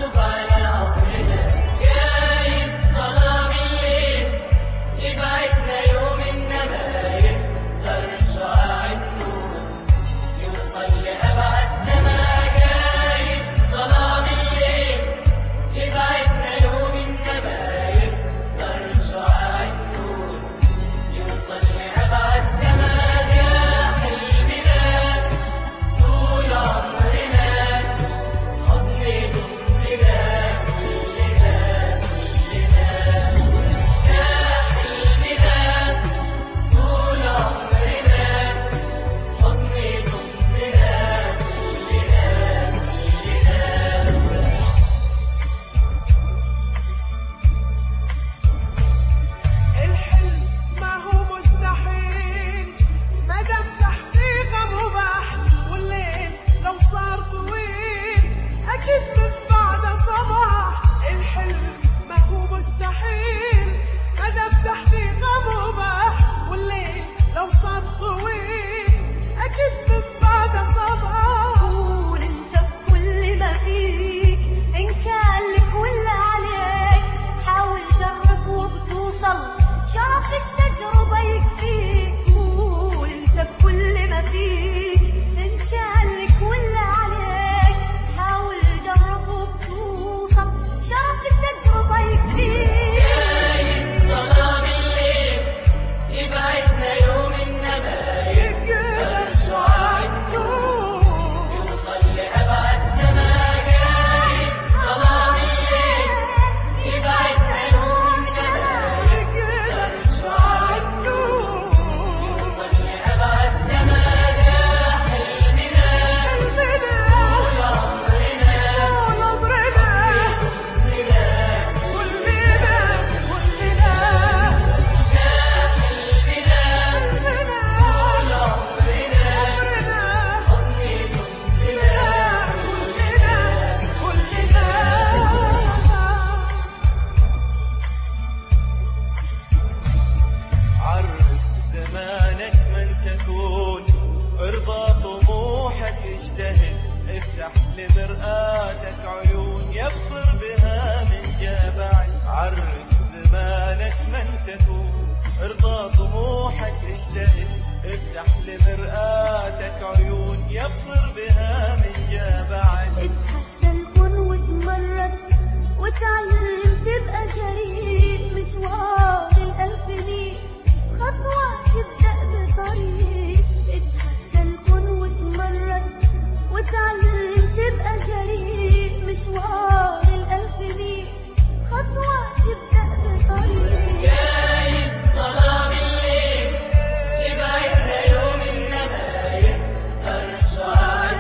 مكتوب على عمرنا جايز ظلام الليل يبعدنا يوم إنما يقدر شعاع النور يوصل لأبعد سما جايز ظلام الليل يبعدنا يوم إنما يقدر شعاع النور يوصل لأبعد سما ده حلمنا طول عمرنا حضن ضمنا كلنا كلنا ده حلمنا طول عمرنا حضن ضمنا كلنا كلنا الحلم ما هو مستحيل ما دام تحقيقه مباح والليل لو صار طويل اكيد من بعد صباح الحلم ما هو مستحيل ما دام تحقيقه مباح والليل لو صار طويل اكيد من بعد صباح قول انت بكل ما فيك ان كان لك ولا عليك حاول جرب وبتوصل شرف التجربة يكفيك قول انت بكل ما فيك ان كان لك ولا عليك حاول جرب وبتوصل شرف التجربة يكفيك ظلام الليل يبعدنا يوم إنما يقدر شعاع النور يوصل لأبعد سما جايز ظلام الليل يبعدنا يوم إنما يقدر شعاع النور يوصل لأبعد سما ده حلمنا طول عمرنا طول عمرنا حضن ضمنا عرف زمانك من تكون ارضى طموحك اجتهد افتح لمرآتك عيون يبصر بها من جبع عرف زمانك من تكون ارضى طموحك اجتهد افتح لمرآتك عيون يبصر بها من جبع اتحدى الكون وتمرد وتعلم تبقى جريء مشوار الألف ميل خطوة تبدأ بطريق اتحدى الكون وتمرد وتعلم تبقى جريء مشوار الألف ميل خطوة تبدأ بطريق جايز ظلام الليل يبعدنا يوم إنما يقدر شعاع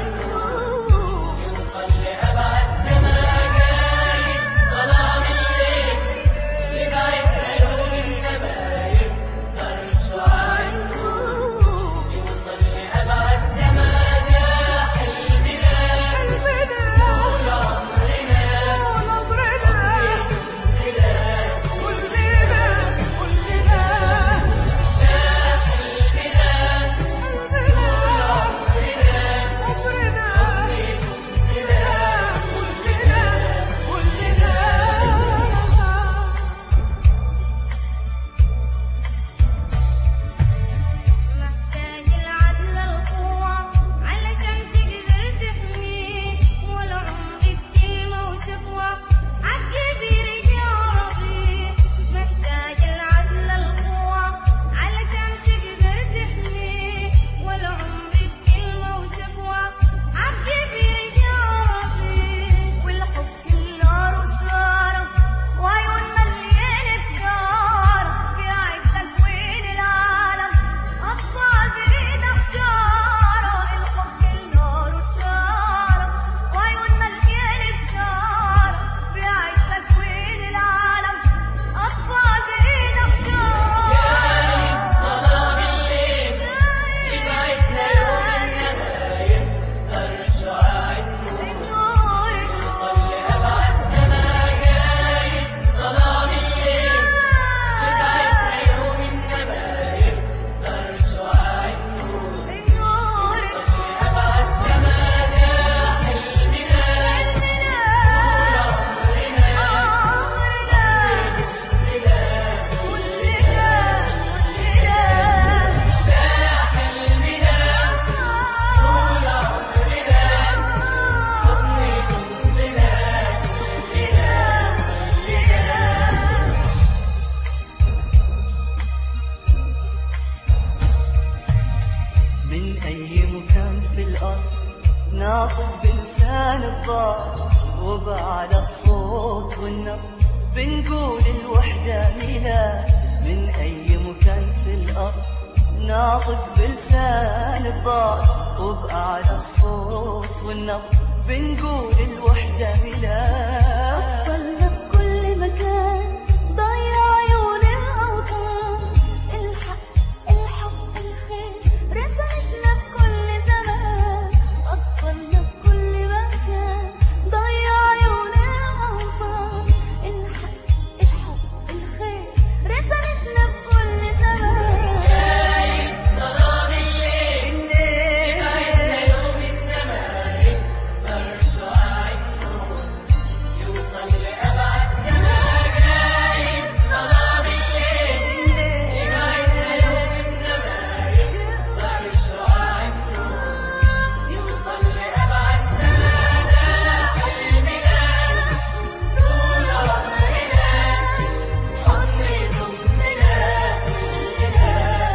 وبعد الصوت والنبض بنقول الوحدة ميلاد من أي مكان في الأرض ناطق بلسان الضاد وبأعلى الصوت والنبض بنقول الوحدة ميلاد أطفالنا بكل مكان ضيع عيون الأوطان الحق الحب الخير رسالتنا بكل زمان أطفالنا بكل مكان ضيع عيون الأوطان الحق الحب الخير رسالتنا بكل زمان ظلام الليل يبعدنا يوم النمارق برشع النور يوصل لأبعد زمان جايز ظلام الليل يبعدنا يوم النمارق برشع النور يوصل لأبعد زمان حلمنا طول عمرنا حضن ضمنا كلنا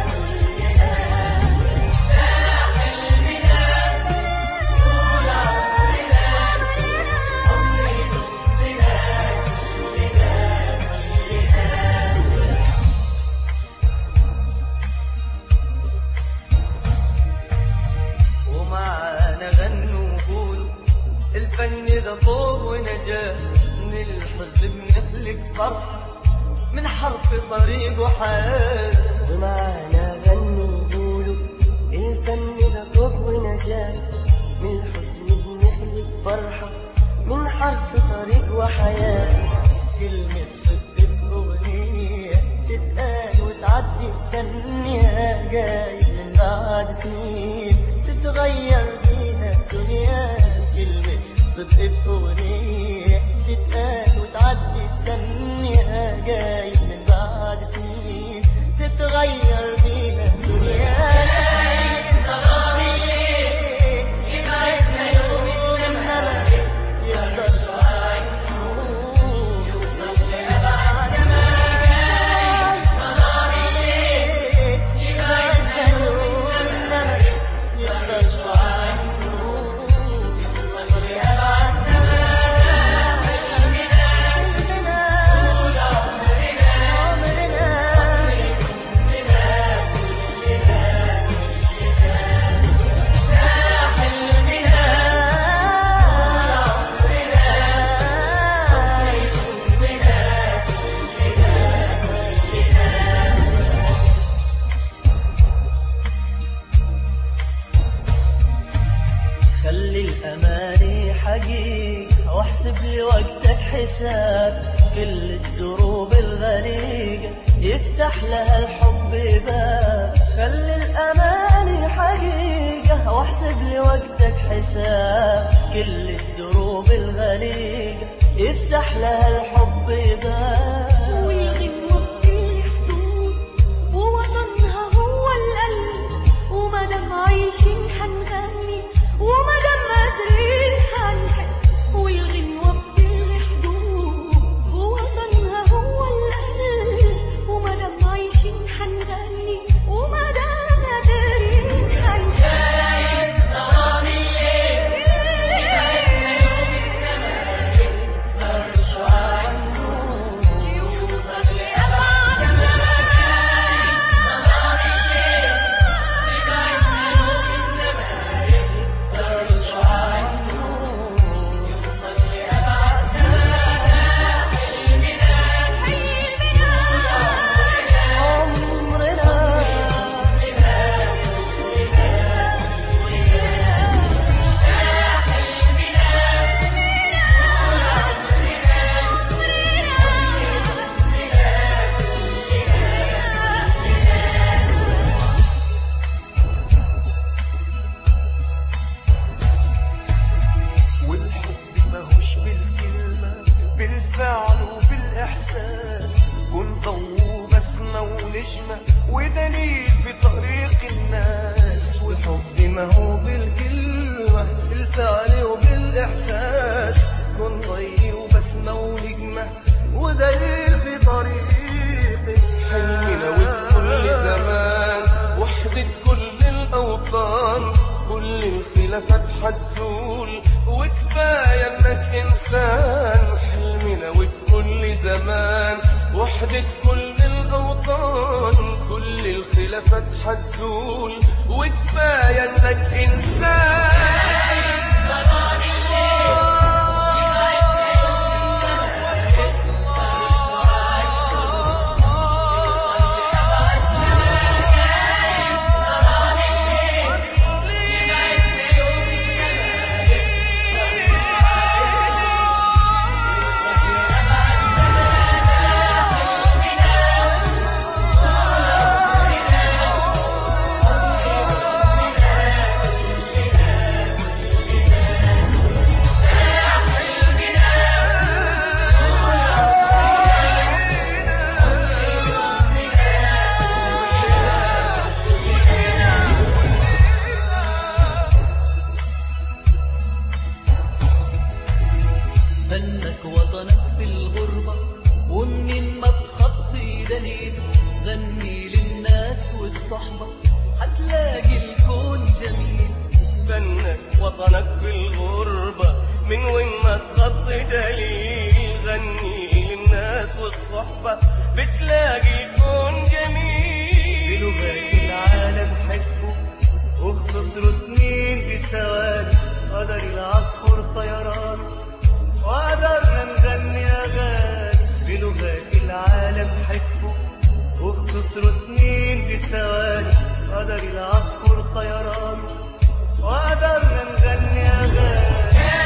ومعانا غنوا وقولوا الفن ده طوب ونجاة من الحزن بنخلق فرحة من حرف طريق وحياة ومعنا غنوا وقولوا الفن ده طب ونجاة من الحزن بنخلق فرحة من حرف طريق وحياة كلمة صدق في أغنية تتقال وتعدي بثانية جايز من بعد سنين تتغير بيها الدنيا كلمة صدق في أغنية تتقال وتعدي بثانية جايز من بعد سنين تتغير بيها الدنيا ظلام الليل يبعدنا يوم النمارق يقدر شعاع النور يوصل لأبعد زمان ظلام الليل يبعدنا يوم النمارق يقدر شعاع النور يوصل لأبعد زمان حلمنا طول عمرنا خلي الأماني حقيقة واحسب لي وقتك حساب كل الدروب الغريقة يفتح لها الحب باب خلي الأماني حقيقة واحسب لي وقتك حساب كل الدروب الغريقة يفتح لها الحب باب والغنوة بكل حدود ووطنها هو القلب ومادام عايشين حنغني ومادام قادرين حنحب والغنوة بكل حدود ووطنها هو القلب ومادام عايشين حنغني ومادام قادرين حنحب ظلام الليل يبعدنا يوم النمارق برشع النور يوصل لأبعد زمان ظلام الليل يبعدنا يوم النمارق برشع النور يوصل لأبعد زمان حلمنا عمرنا والحب ماهوش بالكلمة بالفعل وبالإحساس كن ضوء بسمة ونجمة ودليل في طريق الناس والحب ما هو بالكلمة بالفعل وبالإحساس كن ضي وبسمة ونجمة ودليل في طريق حلمنا وفي كل زمان وحدة كل الأوطان كل الخلافات حتزول وكفاية انك انسان إنسان حلمنا وفي كل زمان وحدة كل الأوطان كل الخلافات حتزول وكفاية إنك إنسان فنك وطنك في الغربة ومنين ما تخطي دليل غني للناس والصحبة هتلاقي الكون جميل فنك وطنك في الغربة من وين ما تخطي دليل غني للناس والصحبة بتلاقي الكون جميل بلغات العالم حبه واختصروا سنين بثواني قدر العصفور طيران وقدرنا نغني أغاني بلغات العالم حبه واختصروا سنين بثواني قدر العصفور طيران وقدرنا نغني أغاني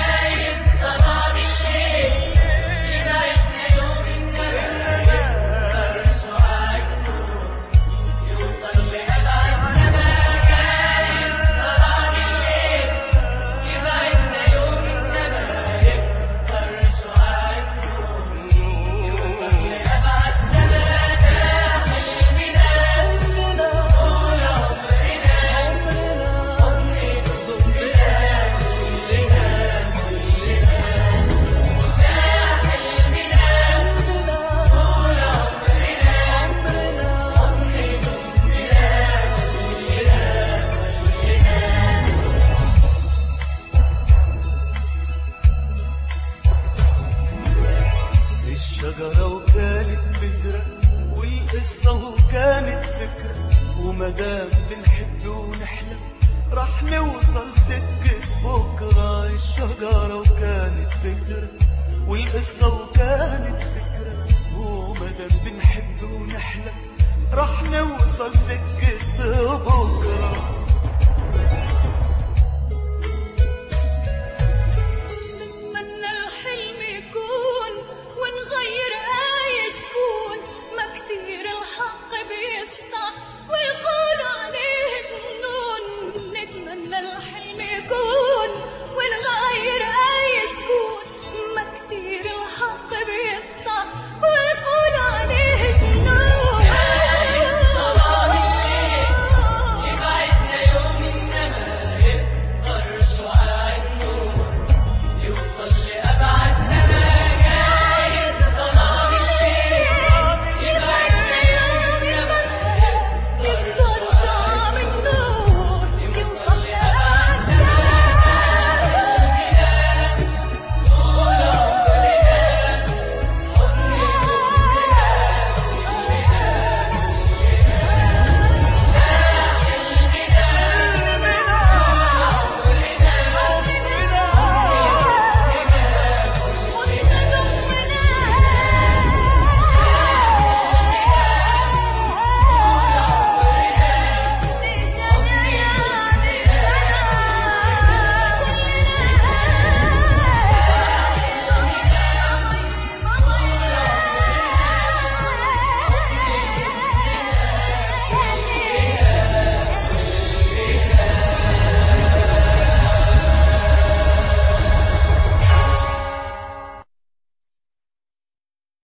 الشجرة وكانت بذرة والقصة وكانت فكرة ومدام بنحب ونحلم رح نوصل سكة بكرة الشجرة وكانت بذرة والقصة وكانت فكرة ومدام بنحب ونحلم رح نوصل سكة بكرة